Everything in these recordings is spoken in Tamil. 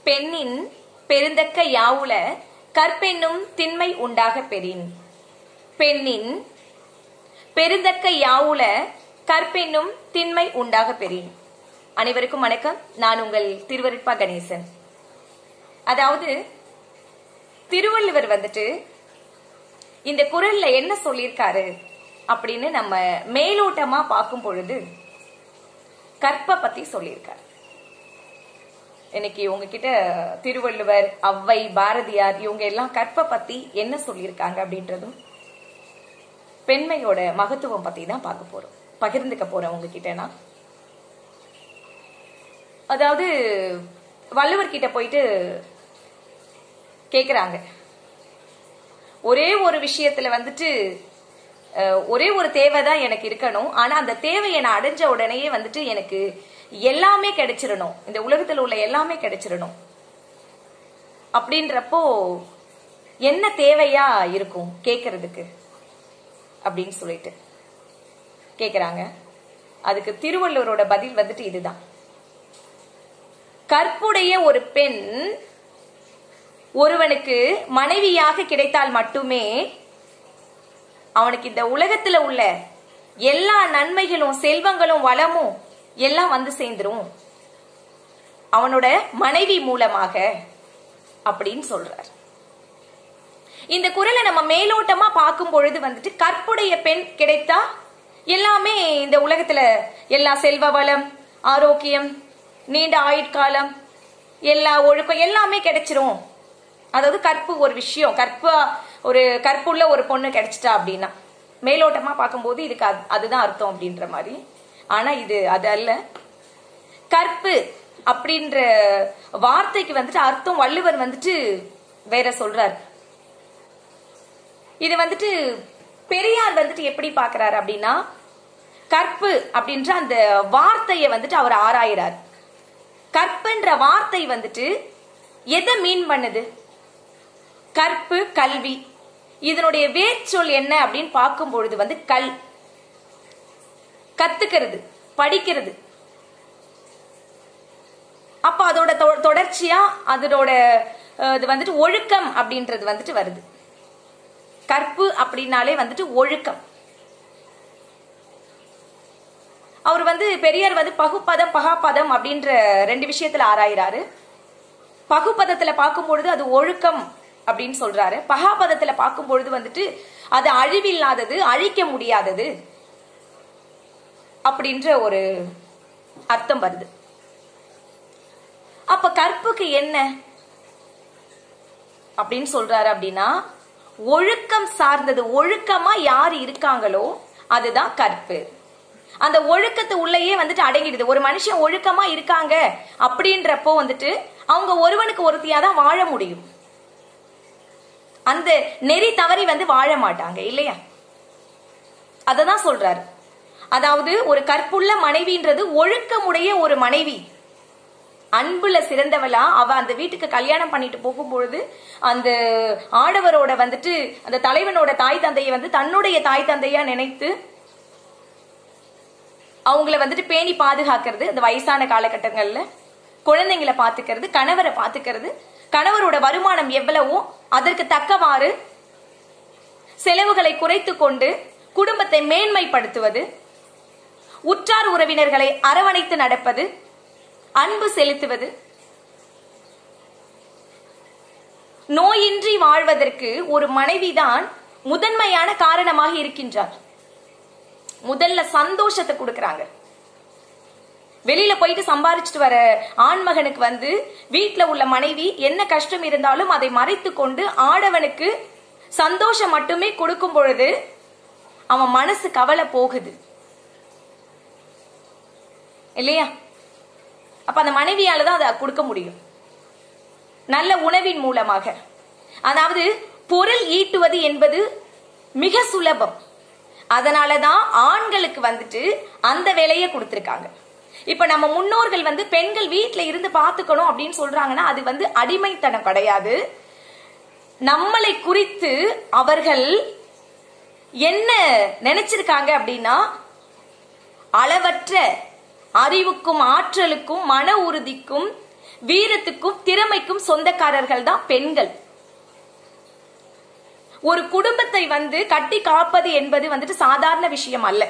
பெண்ணின் பெருந்தக்க யாவுல கற்பென்னும் திண்மை உண்டாக பெறின் பெண்ணின் பெருந்தக்க யாவுல கற்பென்னும் திண்மை உண்டாக பெறின் அனைவருக்கும் வணக்கம் நான் உங்கள் திருவருட்பா கணேசன் அதாவது திருவள்ளுவர் வந்துட்டு இந்த குரல்ல என்ன சொல்லியிருக்காரு அப்படின்னு நம்ம மேலோட்டமா பார்க்கும் பொழுது கற்பை பத்தி சொல்லியிருக்காரு இன்னைக்கு உங்ககிட்ட திருவள்ளுவர் அவ்வை பாரதியார் இவங்க எல்லாம் கற்பை பத்தி என்ன சொல்லியிருக்காங்க அப்படின்றதும் பெண்மையோட மகத்துவம் பத்தி தான் பார்க்க போறோம் பகிர்ந்துக்க போறேன் உங்ககிட்ட நான் அதாவது வள்ளுவர் கிட்ட போயிட்டு கேக்குறாங்க ஒரே ஒரு விஷயத்துல வந்துட்டு அஹ், ஒரே ஒரு தேவை தான் எனக்கு இருக்கணும் ஆனா அந்த தேவையை நான் அடைஞ்ச உடனேயே வந்துட்டு எனக்கு எல்லாமே கிடைச்சிடணும் இந்த உலகத்துல உள்ள எல்லாமே கிடைச்சிடணும் அப்படின்றப்போ என்ன தேவையா இருக்கும் கேக்குறதுக்கு அப்படின்னு சொல்லிட்டு கேக்குறாங்க அதுக்கு திருவள்ளுவரோட பதில் வந்துட்டு இதுதான் கற்புடைய ஒரு பெண் ஒருவனுக்கு மனைவியாக கிடைத்தால் மட்டுமே அவனுக்கு இந்த உலகத்துல உள்ள எல்லா நன்மைகளும் செல்வங்களும் வளமும் எல்லாம் வந்து சேர்ந்துரும் அவனோட மனைவி மூலமாக அப்படின்னு சொல்றார் இந்த குரலை நம்ம மேலோட்டமா பார்க்கும் பொழுது வந்துட்டு கற்புடைய பெண் கிடைத்தா எல்லாமே இந்த உலகத்துல எல்லா செல்வ வளம் ஆரோக்கியம் நீண்ட ஆயுட்காலம் எல்லா ஒழுக்கம் எல்லாமே கிடைச்சிரும் அதாவது கற்பு ஒரு விஷயம் கற்பா ஒரு கற்புள்ள ஒரு பொண்ணு கிடைச்சிட்டா அப்படின்னா மேலோட்டமா பார்க்கும்போது இதுக்கு அது- அதுதான் அர்த்தம் அப்படின்ற மாதிரி ஆனா இது அது அல்ல கற்பு அப்படின்ற வார்த்தைக்கு வந்துட்டு அர்த்தம் வள்ளுவர் வந்துட்டு வேற சொல்றாரு இது வந்துட்டு பெரியார் வந்துட்டு எப்படி பார்க்கறாரு அப்படின்னா கற்பு அப்படின்ற அந்த வார்த்தையை வந்துட்டு அவர் ஆராயிறார் கற்புன்ற வார்த்தை வந்துட்டு எதை மீன் பண்ணுது கற்பு கல்வி இதனுடைய வேர்ச்சொல் என்ன அப்படின்னு பார்க்கும் பொழுது வந்து கல் கத்துக்கிறது படிக்கிறது அப்ப அதோட தொ- தொடர்ச்சியா அதோட அஹ், இது வந்துட்டு ஒழுக்கம் அப்படின்றது வந்துட்டு வருது கற்பு அப்படின்னாலே வந்துட்டு ஒழுக்கம் அவர் வந்து பெரியார் வந்து பகுப்பதம் பகாப்பதம் அப்படின்ற ரெண்டு விஷயத்துல ஆராயிறாரு பகுப்பதத்துல பார்க்கும் பொழுது அது ஒழுக்கம் அப்படின்னு சொல்றாரு பகாபதத்துல பார்க்கும் பொழுது வந்துட்டு அது அழிவில்லாதது அழிக்க முடியாதது அப்படின்ற ஒரு அர்த்தம் வருது அப்ப கற்புக்கு என்ன அப்படின்னு சொல்றாரு அப்படின்னா ஒழுக்கம் சார்ந்தது ஒழுக்கமா யார் இருக்காங்களோ அதுதான் கற்பு அந்த ஒழுக்கத்து உள்ளேயே வந்துட்டு அடங்கிடுது ஒரு மனுஷன் ஒழுக்கமா இருக்காங்க அப்படின்றப்போ வந்துட்டு அவங்க ஒருவனுக்கு ஒருத்தியா தான் வாழ முடியும் அந்த நெறி தவறி வந்து வாழ மாட்டாங்க இல்லையா அததான் சொல்றாரு அதாவது ஒரு கற்புள்ள மனைவின்றது ஒழுக்கமுடைய ஒரு மனைவி அன்புல சிறந்தவளா அவ அந்த வீட்டுக்கு கல்யாணம் பண்ணிட்டு போகும்பொழுது அந்த ஆடவரோட வந்துட்டு அந்த தலைவனோட தாய் தந்தையை வந்து தன்னுடைய தாய் தந்தையா நினைத்து அவங்கள வந்துட்டு பேணி பாதுகாக்கிறது அந்த வயசான காலகட்டங்கள்ல குழந்தைங்களை பாத்துக்கிறது கணவரை பாத்துக்கிறது கணவரோட வருமானம் எவ்வளவோ அதற்கு தக்கவாறு செலவுகளை குறைத்து கொண்டு குடும்பத்தை மேன்மைப்படுத்துவது உற்றார் உறவினர்களை அரவணைத்து நடப்பது அன்பு செலுத்துவது நோயின்றி வாழ்வதற்கு ஒரு மனைவிதான் முதன்மையான காரணமாக இருக்கின்றார் முதல்ல சந்தோஷத்தை கொடுக்கறாங்க வெளியில போயிட்டு சம்பாரிச்சிட்டு வர ஆண்மகனுக்கு வந்து வீட்ல உள்ள மனைவி என்ன கஷ்டம் இருந்தாலும் அதை மறைத்து கொண்டு ஆடவனுக்கு சந்தோஷம் மட்டுமே கொடுக்கும் பொழுது அவன் மனசு கவலை போகுது இல்லையா அப்ப அந்த மனைவியால தான் அதை கொடுக்க முடியும் நல்ல உணவின் மூலமாக அதாவது பொருள் ஈட்டுவது என்பது மிக சுலபம் அதனாலதான் ஆண்களுக்கு வந்துட்டு அந்த வேலையை கொடுத்திருக்காங்க இப்ப நம்ம முன்னோர்கள் வந்து பெண்கள் வீட்ல இருந்து பாத்துக்கணும் அப்படின்னு சொல்றாங்கன்னா அது வந்து அடிமைத்தனம் கிடையாது நம்மளை குறித்து அவர்கள் என்ன நினைச்சிருக்காங்க அப்படின்னா அளவற்ற அறிவுக்கும் ஆற்றலுக்கும் மன உறுதிக்கும் வீரத்துக்கும் திறமைக்கும் சொந்தக்காரர்கள் தான் பெண்கள் ஒரு குடும்பத்தை வந்து கட்டி காப்பது என்பது வந்துட்டு சாதாரண விஷயம் அல்ல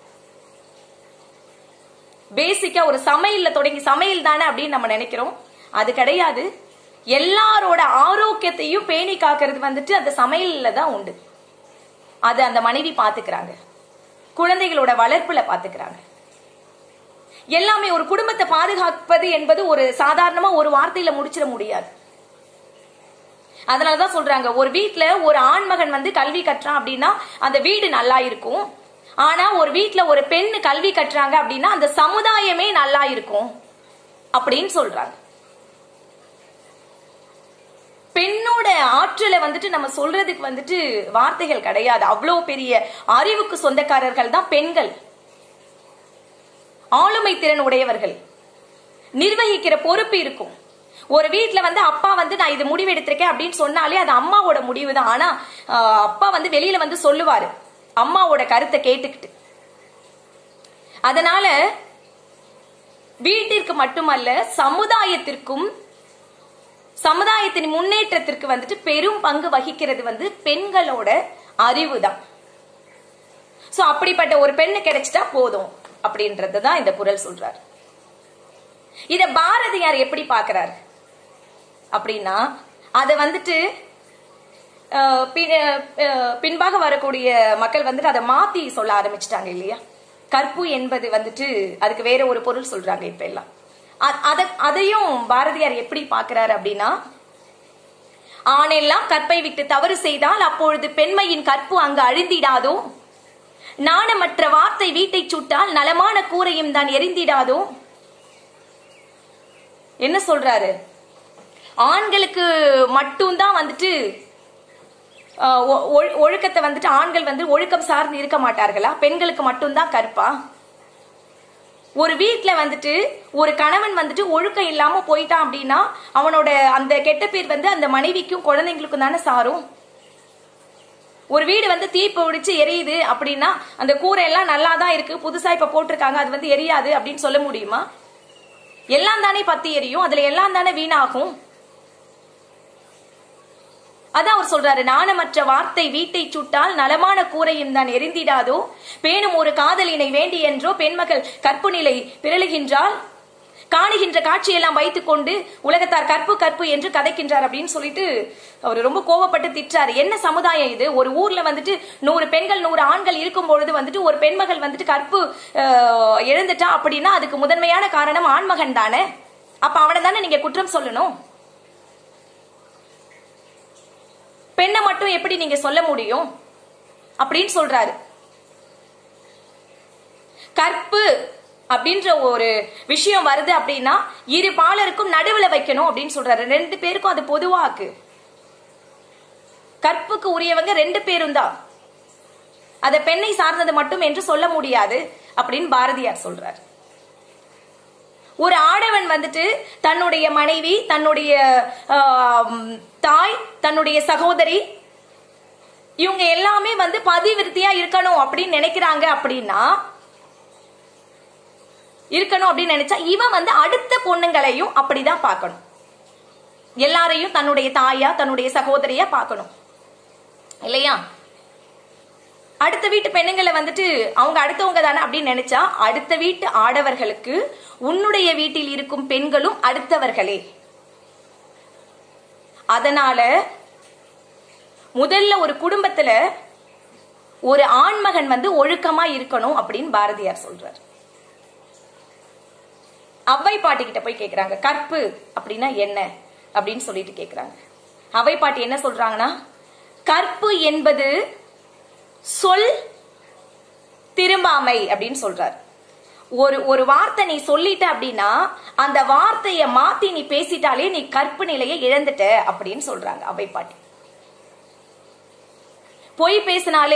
பேசிக்கா ஒரு சமையல்ல தொடங்கி சமையல் தானே அப்படின்னு நம்ம நினைக்கிறோம் அது கிடையாது எல்லாரோட ஆரோக்கியத்தையும் பேணி காக்கிறது வந்துட்டு அந்த சமையல்ல தான் உண்டு அது அந்த மனைவி பாத்துக்கிறாங்க குழந்தைகளோட வளர்ப்புல பாத்துக்கிறாங்க எல்லாமே ஒரு குடும்பத்தை பாதுகாப்பது என்பது ஒரு சாதாரணமா ஒரு வார்த்தையில முடிச்சிட முடியாது அதனாலதான் சொல்றாங்க ஒரு வீட்ல ஒரு ஆண்மகன் வந்து கல்வி கற்றான் அப்படின்னா அந்த வீடு நல்லா இருக்கும் ஆனா ஒரு வீட்ல ஒரு பெண் கல்வி கற்றாங்க அப்படின்னா அந்த சமுதாயமே நல்லா இருக்கும் அப்படின்னு சொல்றாங்க பெண்ணோட ஆற்றலை வந்துட்டு நம்ம சொல்றதுக்கு வந்துட்டு வார்த்தைகள் கிடையாது அவ்வளவு பெரிய அறிவுக்கு சொந்தக்காரர்கள் தான் பெண்கள் ஆளுமை திறன் உடையவர்கள் நிர்வகிக்கிற பொறுப்பு இருக்கும் ஒரு வீட்ல வந்து அப்பா வந்து நான் இது முடிவு எடுத்திருக்கேன் அப்படின்னு சொன்னாலே அது அம்மாவோட முடிவு தான் ஆனா ஆஹ், அப்பா வந்து வெளியில வந்து சொல்லுவாரு அம்மாவோட கருத்தை கேட்டுக்கிட்டு அதனால வீட்டிற்கு மட்டுமல்ல சமுதாயத்திற்கும் சமுதாயத்தின் முன்னேற்றத்திற்கு வந்துட்டு பெரும் பங்கு வகிக்கிறது வந்து பெண்களோட அறிவு தான் சோ அப்படிப்பட்ட ஒரு பெண்ணு கிடைச்சிட்டா போதும் அப்படின்றது தான் இந்த குரல் சொல்றார் இத பாரதியார் எப்படி பார்க்கறாரு அப்படின்னா அத வந்துட்டு அஹ், பின்- அஹ், பின்பாக வரக்கூடிய மக்கள் வந்துட்டு அதை மாத்தி சொல்ல ஆரம்பிச்சிட்டாங்க இல்லையா கற்பு என்பது வந்துட்டு அதுக்கு வேற ஒரு பொருள் சொல்றாங்க இப்ப எல்லாம் அ- அத- அதையும் பாரதியார் எப்படி பார்க்கறாரு அப்படின்னா ஆணெல்லாம் கற்பை விட்டு தவறு செய்தால் அப்பொழுது பெண்மையின் கற்பு அங்கு அழிந்திடாதோ நாணமற்ற வார்த்தை வீட்டை சுட்டால் நலமான கூரையும் தான் எரிந்திடாதோ என்ன சொல்றாரு ஆண்களுக்கு மட்டும்தான் வந்துட்டு ஆஹ், ஒ- ஒழு- ஒழுக்கத்தை வந்துட்டு ஆண்கள் வந்து ஒழுக்கம் சார்ந்து இருக்க மாட்டார்களா பெண்களுக்கு மட்டும்தான் கற்பா ஒரு வீட்ல வந்துட்டு ஒரு கணவன் வந்துட்டு ஒழுக்கம் இல்லாம போயிட்டான் அப்படின்னா அவனோட அந்த கெட்ட பேர் வந்து அந்த மனைவிக்கும் குழந்தைங்களுக்கும் தானே சாரும் ஒரு வீடு வந்து தீ பிடிச்சு எரியுது அப்படின்னா அந்த கூரை எல்லாம் நல்லா தான் இருக்கு புதுசா இப்ப போட்டிருக்காங்க அது வந்து எரியாது அப்படின்னு சொல்ல முடியுமா எல்லாம் தானே பத்தி எரியும் அதுல எல்லாம் தானே வீணாகும் அதான் அவர் சொல்றாரு நாணமற்ற வார்த்தை வீட்டை சுட்டால் நலமான கூரையும் தான் எரிந்திடாதோ பேணும் ஒரு காதலினை வேண்டி என்றோ பெண்மகள் கற்பு நிலை பிறழுகின்றால் காணுகின்ற காட்சியெல்லாம் வைத்துக்கொண்டு உலகத்தார் கற்பு கற்பு என்று கதைக்கின்றார் அப்படின்னு சொல்லிட்டு அவர் ரொம்ப கோவப்பட்டு திட்டாரு என்ன சமுதாயம் இது ஒரு ஊர்ல வந்துட்டு நூறு பெண்கள் நூறு ஆண்கள் இருக்கும் பொழுது வந்துட்டு ஒரு பெண்மகள் வந்துட்டு கற்பு அஹ், இழந்துட்டா அப்படின்னா அதுக்கு முதன்மையான காரணம் ஆண்மகன் தானே அப்ப அவனை தானே நீங்க குற்றம் சொல்லணும் பெண்ணை மட்டும் எப்படி நீங்க சொல்ல முடியும் அப்படின்னு சொல்றாரு கற்பு அப்படின்ற ஒரு விஷயம் வருது அப்படின்னா இரு பாலருக்கும் நடுவுல வைக்கணும் அப்படின்னு சொல்றாரு ரெண்டு பேருக்கும் அது பொதுவாக்கு கற்புக்கு உரியவங்க ரெண்டு பேரும் தான் அத பெண்ணை சார்ந்தது மட்டும் என்று சொல்ல முடியாது அப்படின்னு பாரதியார் சொல்றார் ஒரு ஆடவன் வந்துட்டு தன்னுடைய மனைவி தன்னுடைய ஆம், தாய் தன்னுடைய சகோதரி இவங்க எல்லாமே வந்து பதிவிருத்தியா இருக்கணும் அப்படின்னு நினைக்கிறாங்க அப்படின்னா இருக்கணும் அப்படின்னு நினைச்சா இவன் வந்து அடுத்த பொண்ணுங்களையும் அப்படிதான் பார்க்கணும் எல்லாரையும் தன்னுடைய தாயா தன்னுடைய சகோதரியா பார்க்கணும் இல்லையா அடுத்த வீட்டு பெண்ணுங்களை வந்துட்டு அவங்க அடுத்தவங்க தானே அப்படின்னு நினைச்சா அடுத்த வீட்டு ஆடவர்களுக்கு உன்னுடைய வீட்டில் இருக்கும் பெண்களும் அடுத்தவர்களே அதனால முதல்ல ஒரு குடும்பத்துல ஒரு ஆண்மகன் வந்து ஒழுக்கமா இருக்கணும் அப்படின்னு பாரதியார் சொல்றார் அவ்வை பாட்டி கிட்ட போய் கேக்குறாங்க கற்பு அப்படின்னா என்ன அப்படின்னு சொல்லிட்டு கேக்குறாங்க அவ்வை பாட்டி என்ன சொல்றாங்கன்னா கற்பு என்பது சொல் திரும்பாமை அப்படின்னு சொல்றார் ஒரு ஒரு வார்த்தை நீ சொல்லிட்ட அப்படின்னா அந்த வார்த்தைய மாத்தி நீ பேசிட்டாலே நீ கற்பு நிலையை இழந்துட்ட அப்படின்னு சொல்றாங்க அவை பாட்டி பொய் பேசினாலே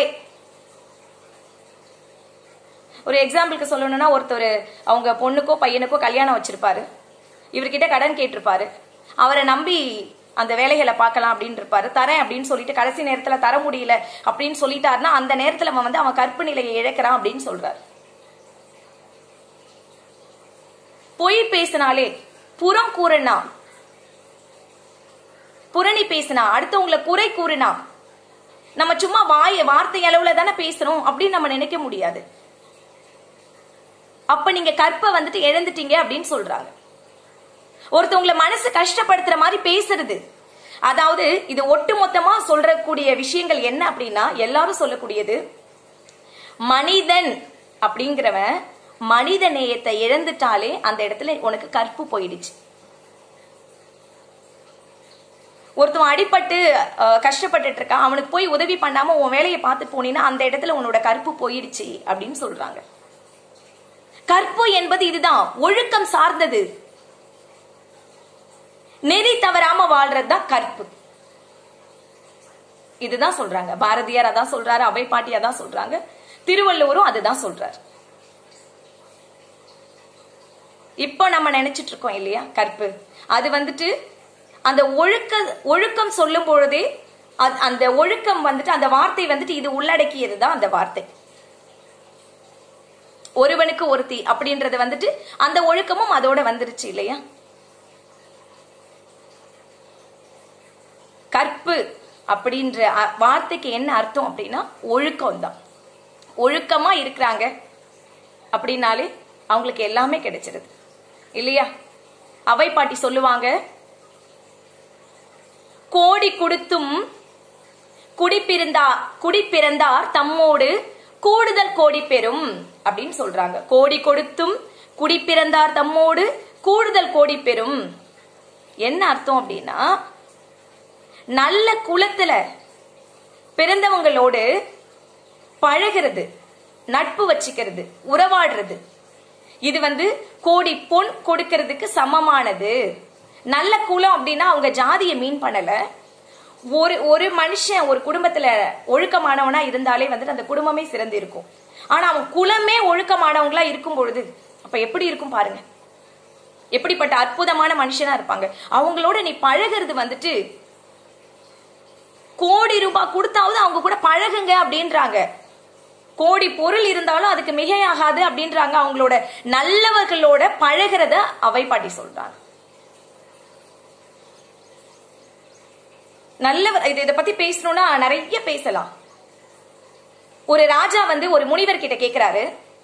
ஒரு எக்ஸாம்பிளுக்கு சொல்லணும்னா ஒருத்தர் அவங்க பொண்ணுக்கோ பையனுக்கோ கல்யாணம் வச்சிருப்பாரு இவர்கிட்ட கடன் கேட்டிருப்பாரு அவரை நம்பி அந்த வேலைகளை பார்க்கலாம் அப்படின்னு இருப்பாரு தரேன் அப்படின்னு சொல்லிட்டு கடைசி நேரத்துல தர முடியல அப்படின்னு சொல்லிட்டாருன்னா அந்த நேரத்துல அவன் வந்து அவன் கற்பு நிலையை இழக்கிறான் அப்படின்னு சொல்றாரு பொய் பேசினாலே புறம் கூறினா புரணி பேசினா அடுத்தவங்களை குறை கூறினா நம்ம சும்மா வாய வார்த்தை அளவுல தானே பேசுறோம் அப்படின்னு நம்ம நினைக்க முடியாது அப்ப நீங்க கற்பை வந்துட்டு இழந்துட்டீங்க அப்படின்னு சொல்றாங்க ஒருத்தவங்களை மனசு கஷ்டப்படுத்துற மாதிரி பேசுறது அதாவது இது ஒட்டு மொத்தமா சொல்றக்கூடிய விஷயங்கள் என்ன அப்படின்னா எல்லாரும் சொல்லக்கூடியது மனிதன் அப்படிங்கிறவன் மனித நேயத்தை இழந்துட்டாலே அந்த இடத்துல உனக்கு கற்பு போயிடுச்சு ஒருத்தவன் அடிபட்டு அஹ், கஷ்டப்பட்டுட்டு இருக்கான் அவனுக்கு போய் உதவி பண்ணாம உன் வேலையை பார்த்து போனீன்னா அந்த இடத்துல உன்னோட கற்பு போயிடுச்சு அப்படின்னு சொல்றாங்க கற்பு என்பது இதுதான் ஒழுக்கம் சார்ந்தது நெறி தவறாம வாழ்றது தான் கற்பு இதுதான் சொல்றாங்க பாரதியார் அதான் சொல்றாரு அவை பாட்டி அதான் சொல்றாங்க திருவள்ளுவரும் அதுதான் சொல்றாரு இப்போ நம்ம நினைச்சிட்டு இருக்கோம் இல்லையா கற்பு அது வந்துட்டு அந்த ஒழுக்க ஒழுக்கம் சொல்லும் பொழுதே அது- அந்த ஒழுக்கம் வந்துட்டு அந்த வார்த்தை வந்துட்டு இது உள்ளடக்கியது தான் அந்த வார்த்தை ஒருவனுக்கு ஒருத்தி அப்படின்றது வந்துட்டு அந்த ஒழுக்கமும் அதோட வந்துருச்சு இல்லையா கற்பு அப்படின்ற அ- வார்த்தைக்கு என்ன அர்த்தம் அப்படின்னா ஒழுக்கம் தான் ஒழுக்கமா இருக்கிறாங்க அப்படின்னாலே அவங்களுக்கு எல்லாமே கிடைச்சிருது இல்லையா அவை பாட்டி சொல்லுவாங்க கோடி கொடுத்தும் குடிப்பிருந்தா குடிப்பிறந்தார் தம்மோடு கூடுதல் கோடி பெறும் அப்படின்னு சொல்றாங்க கோடி கொடுத்தும் குடிப்பிறந்தார் தம்மோடு கூடுதல் கோடி பெறும் என்ன அர்த்தம் அப்படின்னா நல்ல குலத்துல பிறந்தவங்களோடு பழகிறது நட்பு வச்சுக்கிறது உறவாடுறது இது வந்து கோடி பொன் கொடுக்கறதுக்கு சமமானது நல்ல குலம் அப்படின்னா அவங்க ஜாதியை மீன் பண்ணல ஒரு ஒரு மனுஷன் ஒரு குடும்பத்துல ஒழுக்கமானவனா இருந்தாலே வந்துட்டு அந்த குடும்பமே சிறந்து இருக்கும் ஆனா அவன் குலமே ஒழுக்கமானவங்களா இருக்கும் பொழுது அப்ப எப்படி இருக்கும் பாருங்க எப்படிப்பட்ட அற்புதமான மனுஷனா இருப்பாங்க அவங்களோட நீ பழகிறது வந்துட்டு கோடி ரூபாய் கொடுத்தாவது அவங்க கூட பழகுங்க அப்படின்றாங்க கோடி பொருள் இருந்தாலும் அதுக்கு மிகையாகாது அப்படின்றாங்க அவங்களோட நல்லவர்களோட பழகிறத அவை பாட்டி சொல்றாங்க நல்லவர் இது இதை பத்தி பேசணும்னா நிறைய பேசலாம் ஒரு ராஜா வந்து ஒரு முனிவர் கிட்ட கேக்குறாரு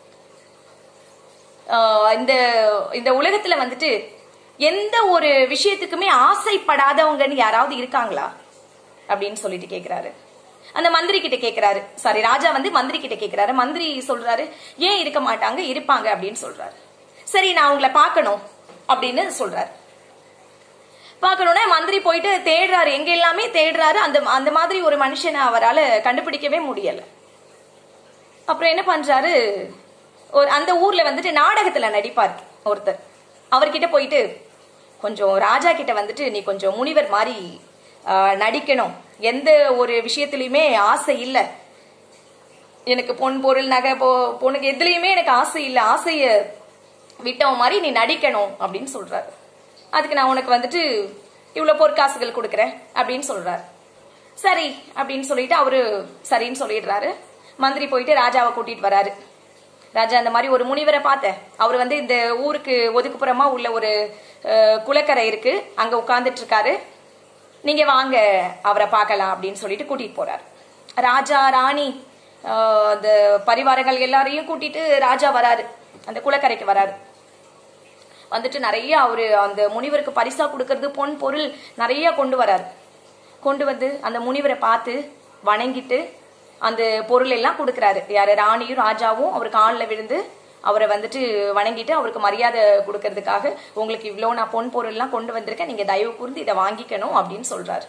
ஆஹ் இந்த இந்த உலகத்துல வந்துட்டு எந்த ஒரு விஷயத்துக்குமே ஆசைப்படாதவங்கன்னு யாராவது இருக்காங்களா அப்படின்னு சொல்லிட்டு கேக்குறாரு அந்த மந்திரி கிட்ட கேக்குறாரு சாரி ராஜா வந்து மந்திரி கிட்ட கேக்குறாரு மந்திரி சொல்றாரு ஏன் இருக்க மாட்டாங்க இருப்பாங்க அப்படின்னு சொல்றாரு சரி நான் உங்களை பார்க்கணும் அப்படின்னு சொல்றாரு பார்க்கணும்னா மந்திரி போயிட்டு தேடுறாரு எங்க எல்லாமே தேடுறாரு அந்த அந்த மாதிரி ஒரு மனுஷனை அவரால் கண்டுபிடிக்கவே முடியல அப்புறம் என்ன பண்றாரு ஒரு அந்த ஊர்ல வந்துட்டு நாடகத்துல நடிப்பார் ஒருத்தர் அவர்கிட்ட போயிட்டு கொஞ்சம் ராஜா கிட்ட வந்துட்டு நீ கொஞ்சம் முனிவர் மாதிரி ஆ, நடிக்கணும் எந்த ஒரு விஷயத்துலயுமே ஆசை இல்லை எனக்கு பொன் பொருள் நகை பொ பொண்ணுக்கு எதுலயுமே எனக்கு ஆசை இல்லை ஆசைய விட்டவன் மாதிரி நீ நடிக்கணும் அப்படின்னு சொல்றாரு அதுக்கு நான் உனக்கு வந்துட்டு இவ்வளவு பொற்காசுகள் கொடுக்குறேன் அப்படின்னு சொல்றாரு சரி அப்படின்னு சொல்லிட்டு அவரு சரின்னு சொல்லிடுறாரு மந்திரி போயிட்டு ராஜாவை கூட்டிட்டு வராரு ராஜா அந்த மாதிரி ஒரு முனிவரை பார்த்தேன் அவர் வந்து இந்த ஊருக்கு ஒதுக்குப்புறமா உள்ள ஒரு அஹ், குளக்கரை இருக்கு அங்க உட்கார்ந்துட்டு இருக்காரு நீங்க வாங்க அவரை பார்க்கலாம் அப்படின்னு சொல்லிட்டு கூட்டிட்டு போறாரு ராஜா ராணி ஆஹ், அந்த பரிவாரங்கள் எல்லாரையும் கூட்டிட்டு ராஜா வராரு அந்த குளக்கரைக்கு வராரு வந்துட்டு நிறைய அவரு அந்த முனிவருக்கு பரிசா கொடுக்கறது பொன் பொருள் நிறைய கொண்டு வராரு கொண்டு வந்து அந்த முனிவரை பார்த்து வணங்கிட்டு அந்த பொருள் எல்லாம் கொடுக்கறாரு யாரு ராணியும் ராஜாவும் அவர் காலில் விழுந்து அவரை வந்துட்டு வணங்கிட்டு அவருக்கு மரியாதை கொடுக்கறதுக்காக உங்களுக்கு இவ்வளோ நான் பொன் பொருள்லாம் கொண்டு வந்திருக்கேன் நீங்க தயவு கூர்ந்து இதை வாங்கிக்கணும் அப்படின்னு சொல்றாரு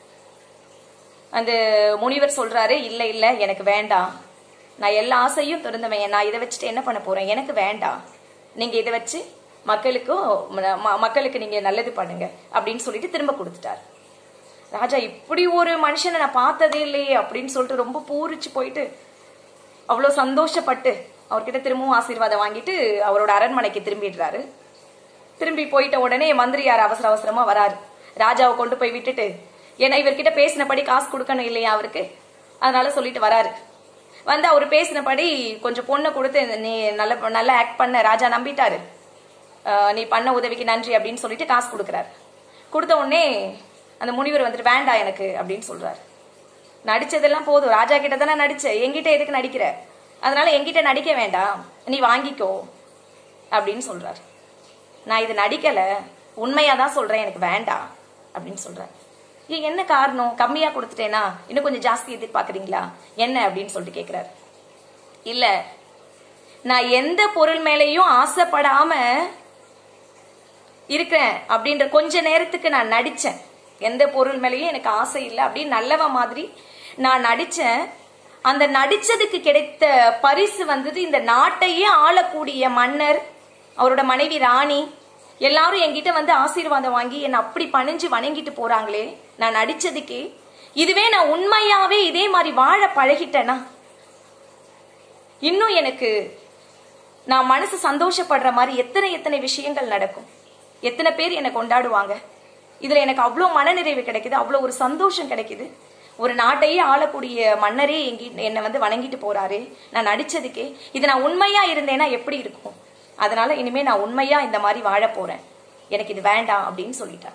அந்த முனிவர் சொல்றாரு இல்ல இல்ல எனக்கு வேண்டாம் நான் எல்லா ஆசையும் திறந்தவன் நான் இதை வச்சுட்டு என்ன பண்ண போறேன் எனக்கு வேண்டாம் நீங்க இதை வச்சு மக்களுக்கும் ம- மக்களுக்கு நீங்க நல்லது பண்ணுங்க அப்படின்னு சொல்லிட்டு திரும்ப கொடுத்துட்டார் ராஜா இப்படி ஒரு மனுஷனை நான் பார்த்ததே இல்லையே அப்படின்னு சொல்லிட்டு ரொம்ப பூரிச்சு போயிட்டு அவ்வளோ சந்தோஷப்பட்டு அவர்கிட்ட திரும்பவும் ஆசீர்வாதம் வாங்கிட்டு அவரோட அரண்மனைக்கு திரும்பிடுறாரு திரும்பி போயிட்ட உடனே மந்திரியார் அவசர அவசரமா வராரு ராஜாவை கொண்டு போய் விட்டுட்டு ஏன்னா இவர்கிட்ட பேசினபடி காசு கொடுக்கணும் இல்லையா அவருக்கு அதனால சொல்லிட்டு வராரு வந்து அவர் பேசினபடி கொஞ்சம் பொண்ணை கொடுத்து நீ நல்ல நல்லா ஆக்ட் பண்ண ராஜா நம்பிட்டாரு அஹ், நீ பண்ண உதவிக்கு நன்றி அப்படின்னு சொல்லிட்டு காசு கொடுக்குறாரு கொடுத்த உடனே அந்த முனிவர் வந்துட்டு வேண்டாம் எனக்கு அப்படின்னு சொல்றாரு நடிச்சதெல்லாம் போதும் ராஜா கிட்ட தானே நடிச்ச என்கிட்ட எதுக்கு நடிக்கிற அதனால என்கிட்ட நடிக்க வேண்டாம் நீ வாங்கிக்கோ அப்படின்னு சொல்றாரு நான் இது நடிக்கல உண்மையா தான் சொல்றேன் எனக்கு வேண்டாம் அப்படின்னு சொல்றாரு ஏன் என்ன காரணம் கம்மியா கொடுத்துட்டேனா இன்னும் கொஞ்சம் ஜாஸ்தி எதிர்பார்க்கறீங்களா என்ன அப்படின்னு சொல்லிட்டு கேக்குறாரு இல்ல நான் எந்த பொருள் மேலேயும் ஆசைப்படாம இருக்கிறேன் அப்படின்ற கொஞ்ச நேரத்துக்கு நான் நடிச்சேன் எந்த பொருள் மேலேயும் எனக்கு ஆசை இல்லை அப்படின்னு நல்லவ மாதிரி நான் நடிச்சேன் அந்த நடிச்சதுக்கு கிடைத்த பரிசு வந்தது இந்த நாட்டையே ஆளக்கூடிய மன்னர் அவரோட மனைவி ராணி எல்லாரும் என்கிட்ட வந்து ஆசீர்வாதம் வாங்கி என்னை அப்படி பணிஞ்சு வணங்கிட்டு போறாங்களே நான் நடிச்சதுக்கே இதுவே நான் உண்மையாவே இதே மாதிரி வாழ பழகிட்டேனா இன்னும் எனக்கு நான் மனசு சந்தோஷப்படுற மாதிரி எத்தனை எத்தனை விஷயங்கள் நடக்கும் எத்தனை பேர் என்னை கொண்டாடுவாங்க இதுல எனக்கு அவ்வளோ மனநிறைவு கிடைக்குது அவ்வளோ ஒரு சந்தோஷம் கிடைக்குது ஒரு நாட்டையே ஆளக்கூடிய மன்னரே எங்கி என்னை வந்து வணங்கிட்டு போறாரு நான் நடிச்சதுக்கே இது நான் உண்மையா இருந்தேன்னா எப்படி இருக்கும் அதனால இனிமே நான் உண்மையா இந்த மாதிரி வாழ போறேன் எனக்கு இது வேண்டாம் அப்படின்னு சொல்லிட்டார்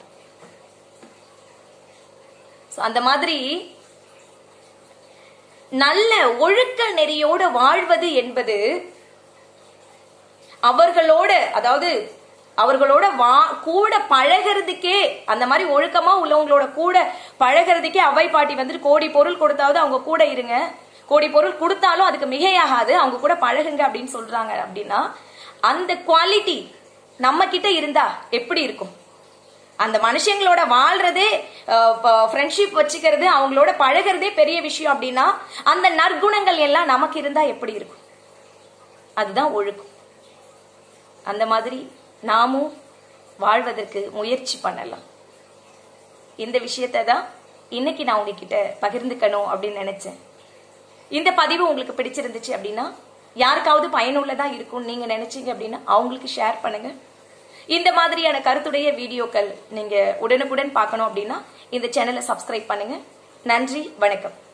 So, அந்த மாதிரி நல்ல ஒழுக்க நெறியோட வாழ்வது என்பது அவர்களோட அதாவது அவர்களோட வா கூட பழகிறதுக்கே அந்த மாதிரி ஒழுக்கமா உள்ளவங்களோட கூட பழகிறதுக்கே அவை பாட்டி வந்துட்டு கோடி பொருள் கொடுத்தாவது அவங்க கூட இருங்க கோடி பொருள் கொடுத்தாலும் அதுக்கு மிகையாகாது அவங்க கூட பழகுங்க அப்படின்னு சொல்றாங்க அப்படின்னா அந்த குவாலிட்டி நம்ம கிட்ட இருந்தா எப்படி இருக்கும் அந்த மனுஷங்களோட வாழ்றதே ஃப்ரெண்ட்ஷிப் வச்சுக்கிறது அவங்களோட பழகிறதே பெரிய விஷயம் அப்படின்னா அந்த நற்குணங்கள் எல்லாம் நமக்கு இருந்தா எப்படி இருக்கும் அதுதான் ஒழுக்கம் அந்த மாதிரி நாமும் வாழ்வதற்கு முயற்சி பண்ணலாம் இந்த விஷயத்தை தான் இன்னைக்கு நான் உங்ககிட்ட பகிர்ந்துக்கணும் அப்படின்னு நினைச்சேன் இந்த பதிவு உங்களுக்கு பிடிச்சிருந்துச்சு அப்படின்னா யாருக்காவது பயனுள்ளதா இருக்கும்னு நீங்க நினைச்சீங்க அப்படின்னா அவங்களுக்கு ஷேர் பண்ணுங்க இந்த மாதிரியான கருத்துடைய வீடியோக்கள் நீங்க உடனுக்குடன் பார்க்கணும் அப்படின்னா இந்த சேனலை சப்ஸ்கிரைப் பண்ணுங்க நன்றி வணக்கம்